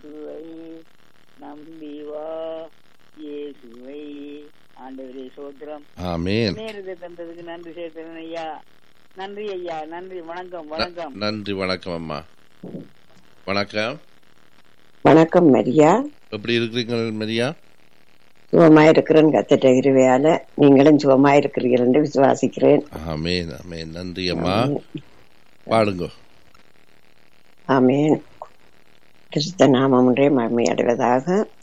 இயேசுவை நம்பி வா இயேசுவை ஆண்டவரே சோத்திரம் ஆமேன் நேரத்தை தந்ததுக்கு நன்றி சேர்த்தேன் ஐயா நன்றி ஐயா நன்றி வணக்கம் வணக்கம் நன்றி வணக்கம் அம்மா வணக்கம் வணக்கம் மரியா எப்படி இருக்கிறீங்க மரியா சுகமா இருக்கிறேன் கத்திட்ட இருவையால நீங்களும் சுகமா இருக்கிறீர்கள் என்று விசுவாசிக்கிறேன் ஆமேன் ஆமேன் நன்றி அம்மா பாடுங்க ஆமேன் கிறிஸ்த நாமம் ஒன்றே மகிமை அடைவதாக